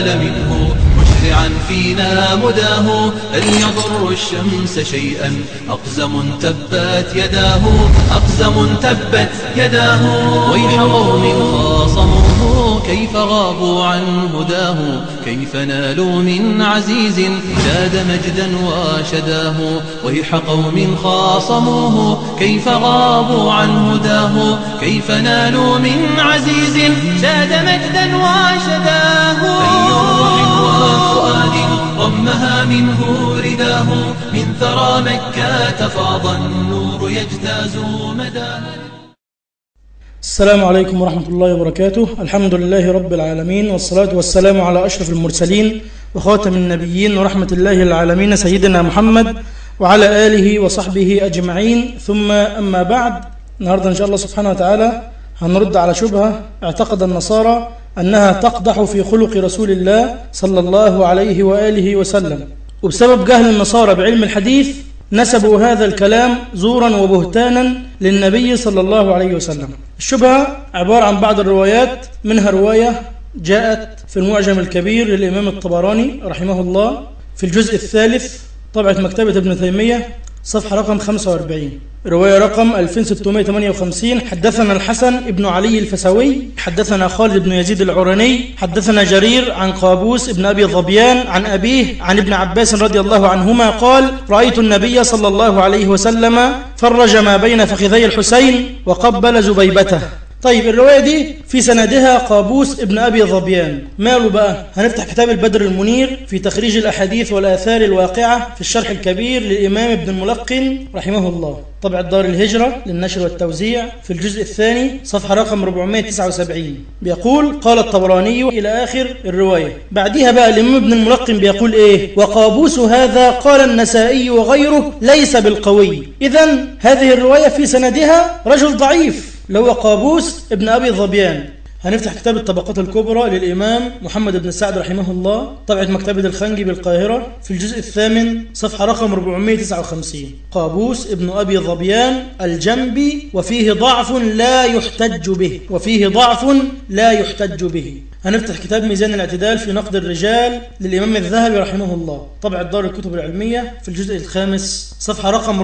نال منه مشرعا فينا مداه لن يضر الشمس شيئا أقزم تبت يداه أقزم تبت يداه ويح قوم خاصموه كيف غابوا عن هداه كيف نالوا من عزيز زاد مجدا وشداه ويح قوم خاصموه كيف غابوا عن هداه كيف نالوا من عزيز زاد مجدا وشداه أي روح وفؤاد ضمها منه رداه من ثرى مكة فاض النور يجتاز مداه السلام عليكم ورحمة الله وبركاته الحمد لله رب العالمين والصلاة والسلام على أشرف المرسلين وخاتم النبيين ورحمة الله العالمين سيدنا محمد وعلى آله وصحبه أجمعين ثم أما بعد النهاردة إن شاء الله سبحانه وتعالى هنرد على شبهة اعتقد النصارى أنها تقدح في خلق رسول الله صلى الله عليه وآله وسلم وبسبب جهل النصارى بعلم الحديث نسبوا هذا الكلام زورا وبهتانا للنبي صلى الله عليه وسلم الشبهة عبارة عن بعض الروايات منها رواية جاءت في المعجم الكبير للإمام الطبراني رحمه الله في الجزء الثالث طبعة مكتبة ابن تيمية صفحة رقم 45 رواية رقم 2658 حدثنا الحسن ابن علي الفسوي حدثنا خالد بن يزيد العراني حدثنا جرير عن قابوس ابن أبي ظبيان عن أبيه عن ابن عباس رضي الله عنهما قال رأيت النبي صلى الله عليه وسلم فرج ما بين فخذي الحسين وقبل زبيبته طيب الرواية دي في سندها قابوس ابن أبي ظبيان ماله بقى هنفتح كتاب البدر المنير في تخريج الأحاديث والآثار الواقعة في الشرح الكبير للإمام ابن الملقن رحمه الله طبع دار الهجرة للنشر والتوزيع في الجزء الثاني صفحة رقم 479 بيقول قال الطبراني إلى آخر الرواية بعدها بقى الإمام ابن الملقن بيقول إيه وقابوس هذا قال النسائي وغيره ليس بالقوي إذا هذه الرواية في سندها رجل ضعيف اللي هو قابوس ابن أبي ظبيان هنفتح كتاب الطبقات الكبرى للإمام محمد بن سعد رحمه الله طبعة مكتبة الخنجي بالقاهرة في الجزء الثامن صفحة رقم 459 قابوس ابن أبي ظبيان الجنبي وفيه ضعف لا يحتج به وفيه ضعف لا يحتج به هنفتح كتاب ميزان الاعتدال في نقد الرجال للإمام الذهبي رحمه الله طبع دار الكتب العلمية في الجزء الخامس صفحة رقم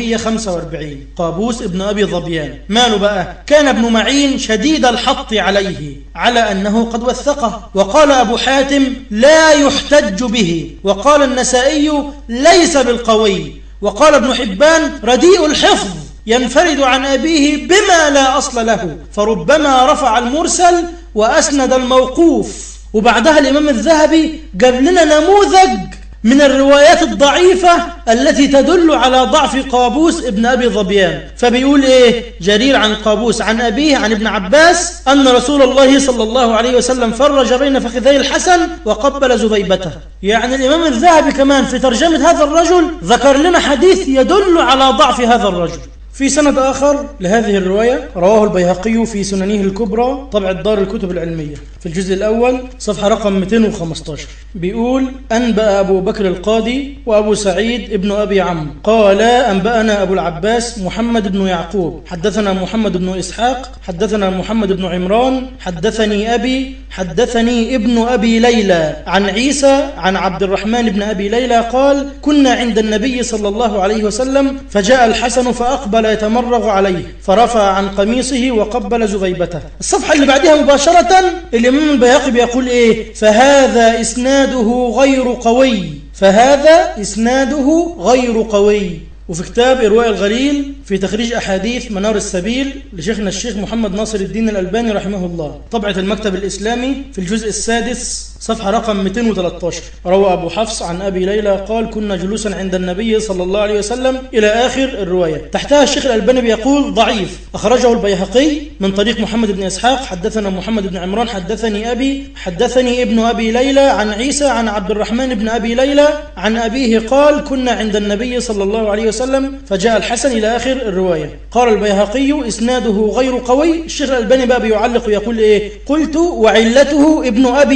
445 قابوس ابن أبي ظبيان ماله بقى كان ابن معين شديد الحط عليه على أنه قد وثقه وقال أبو حاتم لا يحتج به وقال النسائي ليس بالقوي وقال ابن حبان رديء الحفظ ينفرد عن أبيه بما لا أصل له فربما رفع المرسل وأسند الموقوف وبعدها الإمام الذهبي جاب لنا نموذج من الروايات الضعيفة التي تدل على ضعف قابوس ابن أبي ظبيان فبيقول إيه جرير عن قابوس عن أبيه عن ابن عباس أن رسول الله صلى الله عليه وسلم فرج بين فخذي الحسن وقبل زبيبته يعني الإمام الذهبي كمان في ترجمة هذا الرجل ذكر لنا حديث يدل على ضعف هذا الرجل في سند آخر لهذه الرواية رواه البيهقي في سننه الكبرى طبع دار الكتب العلمية في الجزء الأول صفحة رقم 215 بيقول أنبأ أبو بكر القاضي وأبو سعيد ابن أبي عمرو قال أنبأنا أبو العباس محمد بن يعقوب حدثنا محمد بن إسحاق حدثنا محمد بن عمران حدثني أبي حدثني ابن أبي ليلى عن عيسى عن عبد الرحمن بن أبي ليلى قال كنا عند النبي صلى الله عليه وسلم فجاء الحسن فأقبل يتمرغ عليه فرفع عن قميصه وقبل زغيبته الصفحة اللي بعدها مباشرة الإمام البياقي بيقول إيه فهذا إسناده غير قوي فهذا إسناده غير قوي وفي كتاب إرواء الغليل في تخريج أحاديث منار السبيل لشيخنا الشيخ محمد ناصر الدين الألباني رحمه الله طبعة المكتب الإسلامي في الجزء السادس صفحة رقم 213 روى أبو حفص عن أبي ليلى قال كنا جلوسا عند النبي صلى الله عليه وسلم إلى آخر الرواية تحتها الشيخ الألباني بيقول ضعيف أخرجه البيهقي من طريق محمد بن إسحاق حدثنا محمد بن عمران حدثني أبي حدثني ابن أبي ليلى عن عيسى عن عبد الرحمن بن أبي ليلى عن أبيه قال كنا عند النبي صلى الله عليه وسلم فجاء الحسن إلى آخر الرواية قال البيهقي إسناده غير قوي الشيخ الألباني بقى بيعلق ويقول إيه قلت وعلته ابن أبي ليلى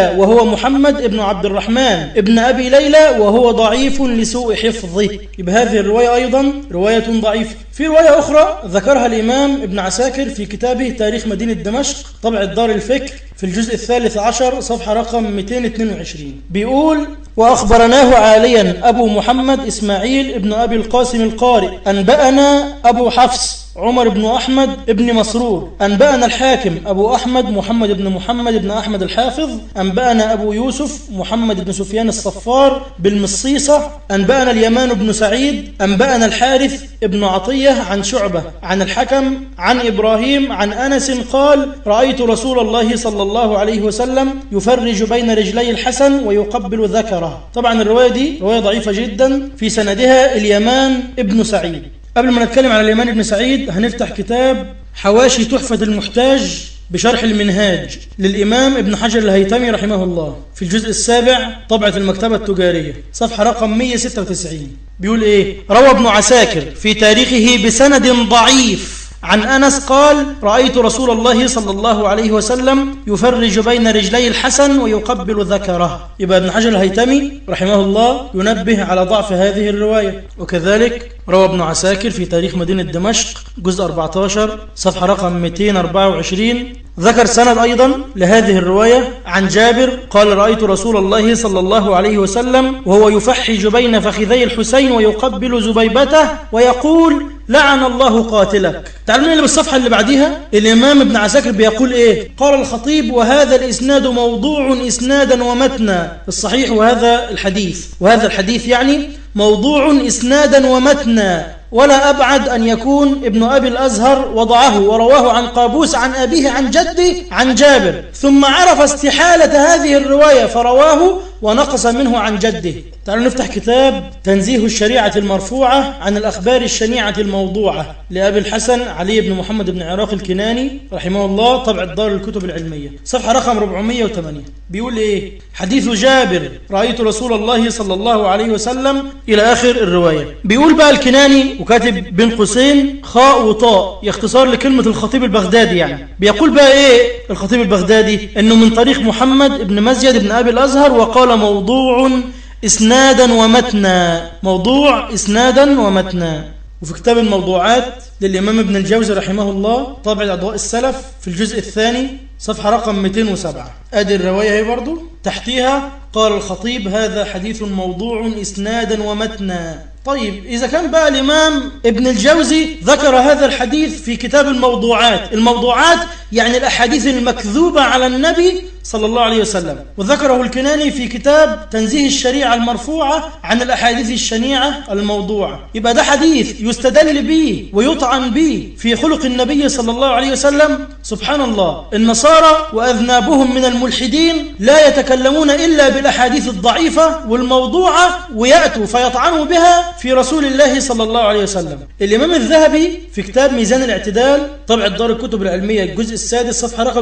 ليلى وهو محمد ابن عبد الرحمن ابن أبي ليلى وهو ضعيف لسوء حفظه يبقى هذه الرواية أيضا رواية ضعيفة في رواية أخرى ذكرها الإمام ابن عساكر في كتابه تاريخ مدينة دمشق طبع دار الفكر في الجزء الثالث عشر صفحة رقم 222 بيقول وأخبرناه عاليا أبو محمد إسماعيل ابن أبي القاسم القارئ أنبأنا أبو حفص عمر بن أحمد ابن مسرور أنبأنا الحاكم أبو أحمد محمد بن محمد بن أحمد الحافظ أنبأنا أبو يوسف محمد بن سفيان الصفار بالمصيصة أنبأنا اليمان بن سعيد أنبأنا الحارث ابن عطية عن شعبة عن الحكم عن إبراهيم عن أنس قال رأيت رسول الله صلى الله عليه وسلم يفرج بين رجلي الحسن ويقبل ذكره طبعا الرواية دي رواية ضعيفة جدا في سندها اليمان ابن سعيد قبل ما نتكلم على اليمان بن سعيد هنفتح كتاب حواشي تحفة المحتاج بشرح المنهاج للإمام ابن حجر الهيتمي رحمه الله في الجزء السابع طبعة المكتبة التجارية صفحة رقم 196 بيقول إيه روى ابن عساكر في تاريخه بسند ضعيف عن أنس قال رأيت رسول الله صلى الله عليه وسلم يفرج بين رجلي الحسن ويقبل ذكره يبقى ابن حجر الهيتمي رحمه الله ينبه على ضعف هذه الرواية وكذلك روى ابن عساكر في تاريخ مدينة دمشق جزء 14 صفحة رقم 224 ذكر سند أيضا لهذه الرواية عن جابر قال رأيت رسول الله صلى الله عليه وسلم وهو يفحج بين فخذي الحسين ويقبل زبيبته ويقول لعن الله قاتلك تعالوا نقلب الصفحة اللي بعديها الإمام ابن عساكر بيقول إيه قال الخطيب وهذا الإسناد موضوع إسنادا ومتنا الصحيح وهذا الحديث وهذا الحديث يعني موضوع إسنادا ومتنا ولا أبعد أن يكون ابن أبي الأزهر وضعه ورواه عن قابوس عن أبيه عن جده عن جابر ثم عرف استحالة هذه الرواية فرواه ونقص منه عن جده تعالوا نفتح كتاب تنزيه الشريعة المرفوعة عن الأخبار الشنيعة الموضوعة لأبي الحسن علي بن محمد بن عراق الكناني رحمه الله طبع دار الكتب العلمية صفحة رقم 408 بيقول إيه حديث جابر رأيت رسول الله صلى الله عليه وسلم إلى آخر الرواية بيقول بقى الكناني وكاتب بين قوسين خاء وطاء يختصار لكلمة الخطيب البغدادي يعني بيقول بقى إيه الخطيب البغدادي إنه من طريق محمد بن مزيد بن أبي الأزهر وقال موضوع إسنادا ومتنا موضوع إسنادا ومتنا وفي كتاب الموضوعات للإمام ابن الجوزي رحمه الله طابع أضواء السلف في الجزء الثاني صفحة رقم 207 أدي الرواية هي برضو تحتيها قال الخطيب هذا حديث موضوع إسنادا ومتنا طيب إذا كان بقى الإمام ابن الجوزي ذكر هذا الحديث في كتاب الموضوعات الموضوعات يعني الأحاديث المكذوبة على النبي صلى الله عليه وسلم وذكره الكناني في كتاب تنزيه الشريعة المرفوعة عن الأحاديث الشنيعة الموضوعة يبقى ده حديث يستدل به ويطعن به في خلق النبي صلى الله عليه وسلم سبحان الله النصارى وأذنابهم من الملحدين لا يتكلمون إلا بالأحاديث الضعيفة والموضوعة ويأتوا فيطعنوا بها في رسول الله صلى الله عليه وسلم الإمام الذهبي في كتاب ميزان الاعتدال طبع دار الكتب العلمية الجزء السادس صفحة رقم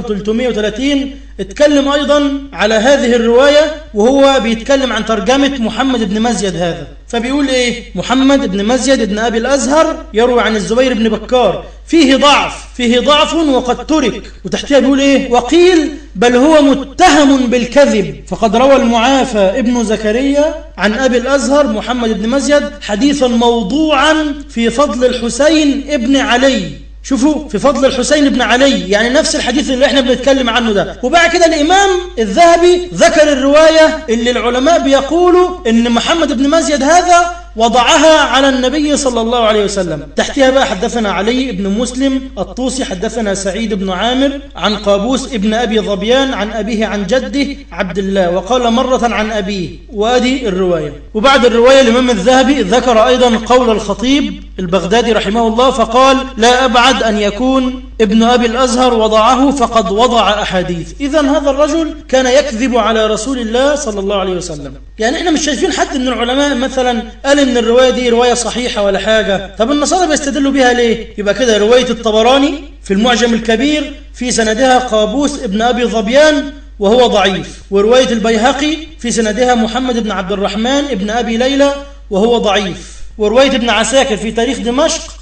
330 اتكلم أيضا على هذه الرواية وهو بيتكلم عن ترجمة محمد بن مزيد هذا فبيقول إيه محمد بن مزيد بن أبي الأزهر يروي عن الزبير بن بكار فيه ضعف فيه ضعف وقد ترك وتحتها بيقول إيه وقيل بل هو متهم بالكذب فقد روى المعافى ابن زكريا عن أبي الأزهر محمد بن مزيد حديثا موضوعا في فضل الحسين ابن علي شوفوا في فضل الحسين بن علي يعني نفس الحديث اللي احنا بنتكلم عنه ده وبعد كده الإمام الذهبي ذكر الرواية اللي العلماء بيقولوا ان محمد بن مزيد هذا وضعها على النبي صلى الله عليه وسلم تحتها بقى حدثنا علي بن مسلم الطوسي حدثنا سعيد بن عامر عن قابوس ابن أبي ظبيان عن أبيه عن جده عبد الله وقال مرة عن أبيه وأدي الرواية وبعد الرواية الإمام الذهبي ذكر أيضا قول الخطيب البغدادي رحمه الله فقال لا أبعد أن يكون ابن أبي الأزهر وضعه فقد وضع أحاديث إذا هذا الرجل كان يكذب على رسول الله صلى الله عليه وسلم يعني احنا مش شايفين حد من العلماء مثلا قال ان الرواية دي رواية صحيحة ولا حاجة طب النصارى بيستدلوا بها ليه يبقى كده رواية الطبراني في المعجم الكبير في سندها قابوس ابن أبي ظبيان وهو ضعيف ورواية البيهقي في سندها محمد بن عبد الرحمن ابن أبي ليلى وهو ضعيف ورواية ابن عساكر في تاريخ دمشق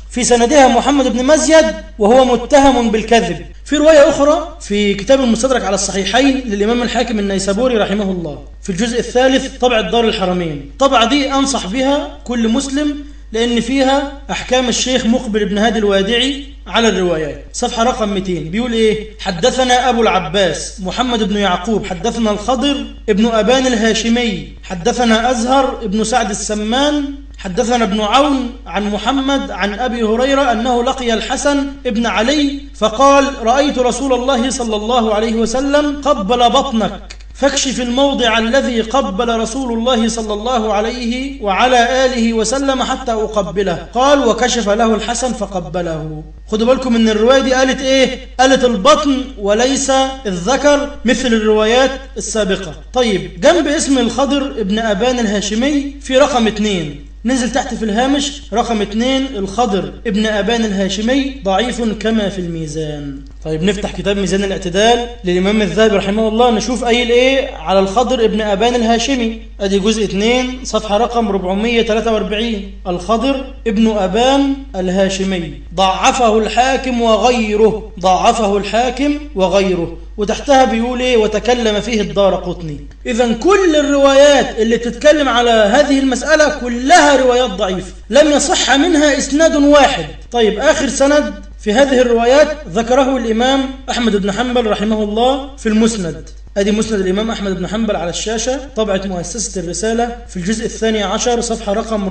في سندها محمد بن مزيد وهو متهم بالكذب في رواية أخرى في كتاب المستدرك على الصحيحين للإمام الحاكم النيسابوري رحمه الله في الجزء الثالث طبع دار الحرمين طبعة دي أنصح بها كل مسلم لأن فيها أحكام الشيخ مقبل بن هادي الوادعي على الروايات صفحة رقم 200 بيقول إيه حدثنا أبو العباس محمد بن يعقوب حدثنا الخضر ابن أبان الهاشمي حدثنا أزهر ابن سعد السمان حدثنا ابن عون عن محمد عن أبي هريرة أنه لقي الحسن ابن علي فقال رأيت رسول الله صلى الله عليه وسلم قبل بطنك فاكشف الموضع الذي قبل رسول الله صلى الله عليه وعلى آله وسلم حتى أقبله قال وكشف له الحسن فقبله خدوا بالكم ان الرواية دي قالت ايه قالت البطن وليس الذكر مثل الروايات السابقة طيب جنب اسم الخضر ابن أبان الهاشمي في رقم اتنين نزل تحت في الهامش رقم اثنين الخضر ابن أبان الهاشمي ضعيف كما في الميزان طيب نفتح كتاب ميزان الاعتدال للإمام الذهبي رحمه الله نشوف قايل ايه على الخضر ابن أبان الهاشمي ادي جزء 2 صفحة رقم 443 الخضر ابن أبان الهاشمي ضعفه الحاكم وغيره ضعفه الحاكم وغيره وتحتها بيقول ايه وتكلم فيه الدار قطني اذا كل الروايات اللي تتكلم على هذه المسألة كلها روايات ضعيفة لم يصح منها اسناد واحد طيب اخر سند في هذه الروايات ذكره الإمام أحمد بن حنبل رحمه الله في المسند أدي مسند الإمام أحمد بن حنبل على الشاشة طبعة مؤسسة الرسالة في الجزء الثاني عشر صفحة رقم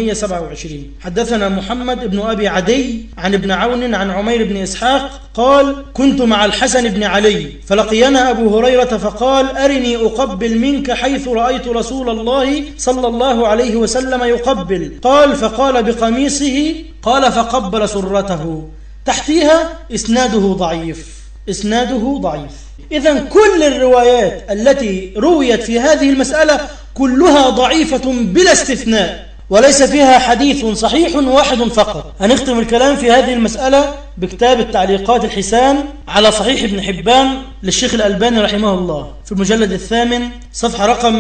427 حدثنا محمد بن أبي عدي عن ابن عون عن عمير بن إسحاق قال كنت مع الحسن بن علي فلقينا أبو هريرة فقال أرني أقبل منك حيث رأيت رسول الله صلى الله عليه وسلم يقبل قال فقال بقميصه قال فقبل سرته تحتيها إسناده ضعيف إسناده ضعيف إذا كل الروايات التي رويت في هذه المسألة كلها ضعيفة بلا استثناء وليس فيها حديث صحيح واحد فقط هنختم الكلام في هذه المسألة بكتاب التعليقات الحسان على صحيح ابن حبان للشيخ الألباني رحمه الله في المجلد الثامن صفحة رقم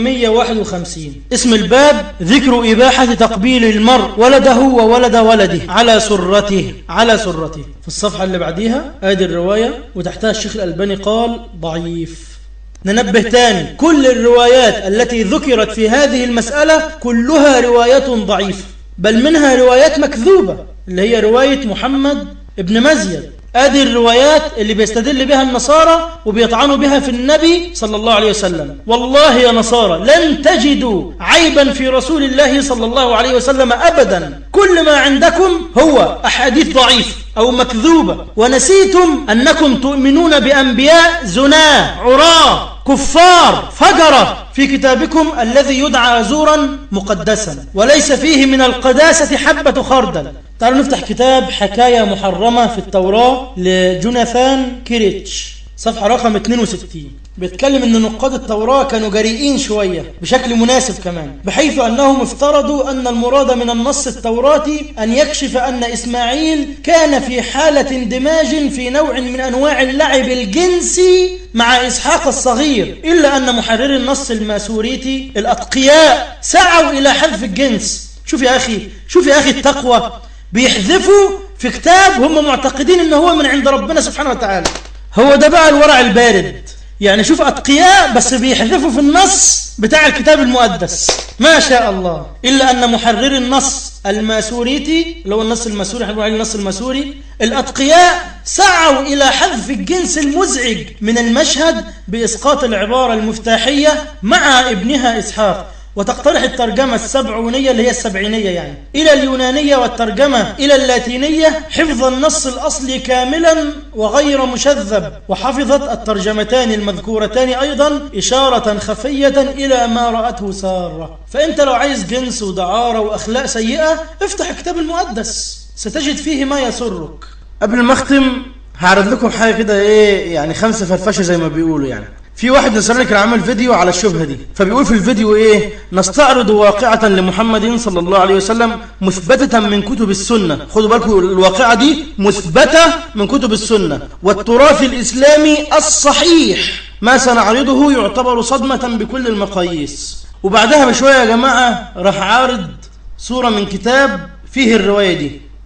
151 اسم الباب ذكر إباحة تقبيل المرء ولده وولد ولده على سرته على سرته في الصفحة اللي بعديها آدي الرواية وتحتها الشيخ الألباني قال ضعيف ننبه تاني كل الروايات التي ذكرت في هذه المسألة كلها روايات ضعيفة بل منها روايات مكذوبة اللي هي رواية محمد ابن مزيد هذه الروايات اللي بيستدل بها النصارى وبيطعنوا بها في النبي صلى الله عليه وسلم والله يا نصارى لن تجدوا عيبا في رسول الله صلى الله عليه وسلم أبدا كل ما عندكم هو أحاديث ضعيف أو مكذوبة ونسيتم أنكم تؤمنون بأنبياء زنا عراة كفار فجرة في كتابكم الذي يدعى زورا مقدسا وليس فيه من القداسة حبة خردل تعالوا نفتح كتاب حكاية محرمة في التوراة لجوناثان كيريتش صفحة رقم 62 بيتكلم ان نقاد التوراة كانوا جريئين شوية بشكل مناسب كمان بحيث انهم افترضوا ان المراد من النص التوراتي ان يكشف ان اسماعيل كان في حالة اندماج في نوع من انواع اللعب الجنسي مع اسحاق الصغير الا ان محرر النص الماسوريتي الاتقياء سعوا الى حذف الجنس شوف يا اخي شوف يا اخي التقوى بيحذفوا في كتاب هم معتقدين ان هو من عند ربنا سبحانه وتعالى هو ده بقى الورع البارد يعني شوف أتقياء بس بيحذفوا في النص بتاع الكتاب المقدس ما شاء الله إلا أن محرر النص الماسوريتي اللي هو النص الماسوري احنا عليه النص الماسوري الأتقياء سعوا إلى حذف الجنس المزعج من المشهد بإسقاط العبارة المفتاحية مع ابنها إسحاق وتقترح الترجمة السبعونية اللي هي السبعينية يعني إلى اليونانية والترجمة إلى اللاتينية حفظ النص الأصلي كاملا وغير مشذب وحفظت الترجمتان المذكورتان أيضا إشارة خفية إلى ما رأته سارة فأنت لو عايز جنس ودعارة وأخلاق سيئة افتح الكتاب المقدس ستجد فيه ما يسرك قبل ما أختم هعرض لكم حاجة كده إيه يعني خمسة فرفشة زي ما بيقولوا يعني في واحد نصراني كان عمل فيديو على الشبهة دي فبيقول في الفيديو ايه نستعرض واقعة لمحمد صلى الله عليه وسلم مثبتة من كتب السنة خدوا بالكم الواقعة دي مثبتة من كتب السنة والتراث الإسلامي الصحيح ما سنعرضه يعتبر صدمة بكل المقاييس وبعدها بشوية يا جماعة راح عارض صورة من كتاب فيه الرواية دي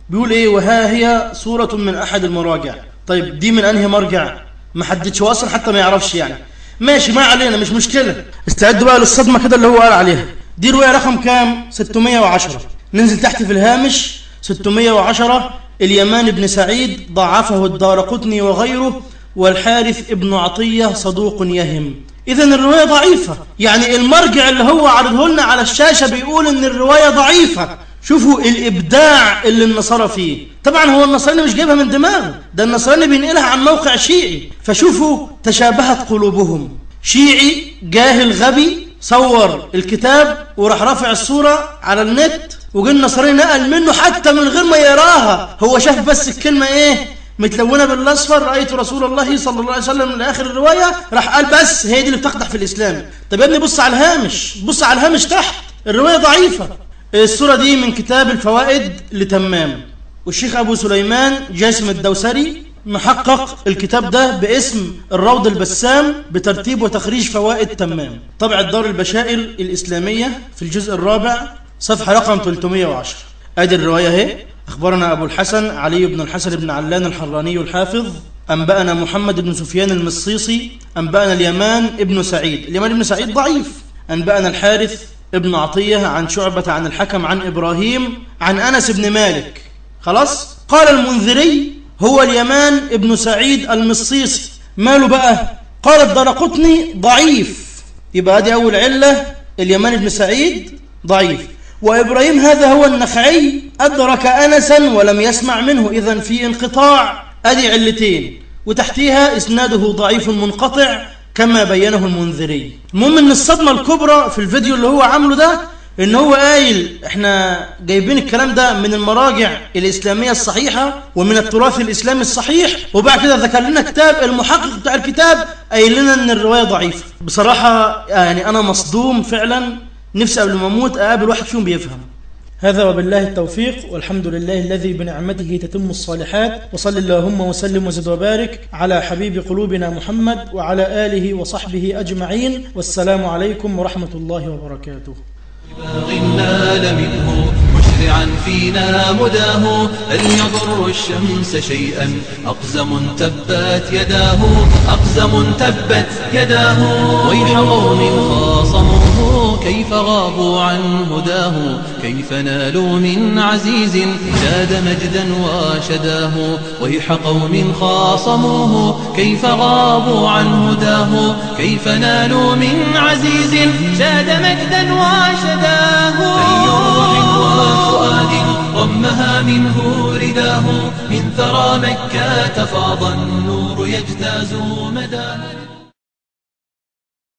بيقول ايه وها هي صورة من احد المراجع طيب دي من انهي مرجع ما حددش هو اصلا حتى ما يعرفش يعني ماشي ما علينا مش مشكلة استعدوا بقى للصدمة كده اللي هو قال عليها دي رواية رقم كام 610 ننزل تحت في الهامش 610 اليمان بن سعيد ضعفه الدار قطني وغيره والحارث ابن عطية صدوق يهم إذا الرواية ضعيفة يعني المرجع اللي هو عرضه لنا على الشاشة بيقول إن الرواية ضعيفة شوفوا الإبداع اللي النصارى فيه طبعا هو النصراني مش جايبها من دماغه ده النصراني بينقلها عن موقع شيعي فشوفوا تشابهت قلوبهم شيعي جاهل غبي صور الكتاب وراح رافع الصورة على النت وجه النصراني نقل منه حتى من غير ما يقراها هو شاف بس الكلمة ايه متلونة بالاصفر رأيت رسول الله صلى الله عليه وسلم لآخر الرواية راح قال بس هي دي اللي بتقدح في الإسلام طب يا ابني بص على الهامش بص على الهامش تحت الرواية ضعيفة الصورة دي من كتاب الفوائد لتمام والشيخ أبو سليمان جاسم الدوسري محقق الكتاب ده باسم الروض البسام بترتيب وتخريج فوائد تمام طبع دار البشائر الإسلامية في الجزء الرابع صفحة رقم 310 ادي الرواية اهي أخبرنا أبو الحسن علي بن الحسن بن علان الحراني الحافظ أنبأنا محمد بن سفيان المصيصي أنبأنا اليمان ابن سعيد اليمان ابن سعيد ضعيف أنبأنا الحارث ابن عطية عن شعبة عن الحكم عن إبراهيم عن أنس بن مالك خلاص قال المنذري هو اليمان ابن سعيد المصيصي ماله بقى قال الدرقطني ضعيف يبقى هذه أول علة اليمان ابن سعيد ضعيف وإبراهيم هذا هو النخعي أدرك أنسا ولم يسمع منه إذا في انقطاع أدي علتين وتحتيها إسناده ضعيف منقطع كما بينه المنذري المهم ان الصدمة الكبرى في الفيديو اللي هو عامله ده ان هو قايل احنا جايبين الكلام ده من المراجع الاسلامية الصحيحة ومن التراث الاسلامي الصحيح وبعد كده ذكر لنا كتاب المحقق بتاع الكتاب قايل لنا ان الرواية ضعيفة بصراحة يعني انا مصدوم فعلا نفسي قبل ما اموت اقابل واحد فيهم بيفهم هذا وبالله التوفيق والحمد لله الذي بنعمته تتم الصالحات وصل اللهم وسلم وزد وبارك على حبيب قلوبنا محمد وعلى آله وصحبه أجمعين والسلام عليكم ورحمة الله وبركاته باغ نال منه مشرعا فينا مداه هل يضر الشمس شيئا أقزم تبت يداه أقزم تبت يداه ويح قوم خاصموه كيف غابوا عن هداه كيف نالوا من عزيز زاد مجدا وشداه ويح قوم خاصموه كيف غابوا عن هداه كيف نالوا من عزيز زاد مجدا وشداه أي روح وفؤاد ضمها منه رداه من ثرى مكة فاض النور يجتاز